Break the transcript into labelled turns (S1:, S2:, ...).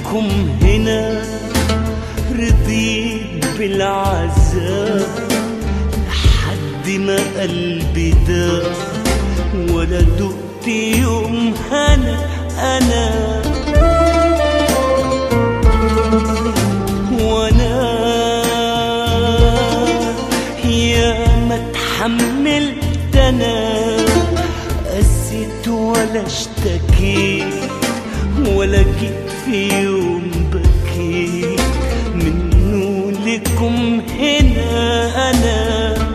S1: لكم هنا رضيت بالعذاب لحد ما قلبي ده ولا دقت يوم هنا انا وانا يا ما اتحملت انا قسيت ولا اشتكيت ولا جيت في يوم بكيت منه لكم هنا انا